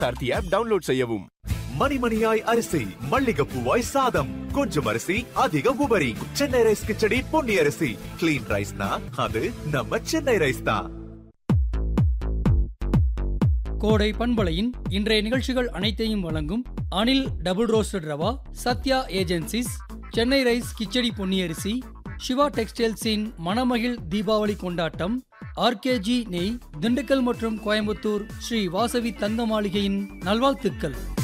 Aarthi app download செய்யவும் மணிமணியாய் அரிசி மல்லிகைப்பூவாய் சாதம் கொஞ்சம் அரிசி அதிக உபரி சென்னை ரைஸ் கிச்சடி பொன்னி அரிசி கிளீன் ரைஸ்னா அது நம்ம சென்னை ரைஸ் தான் கோடை பண்பலையின் இன்றைய நிகழ்ச்சிகள் அனைத்தையும் வழங்கும் Anil double roasted rava Sathya agencies Chennai rice kichadi பொன்னியரிசி சிவா டெக்ஸ்டைல்ஸின் மணமகிழ் தீபாவளி கொண்டாட்டம் ஆர்கேஜி நெய் திண்டுக்கல் மற்றும் கோயம்புத்தூர் ஸ்ரீ வாசவி தங்க மாளிகையின் நல்வாழ்த்துக்கள்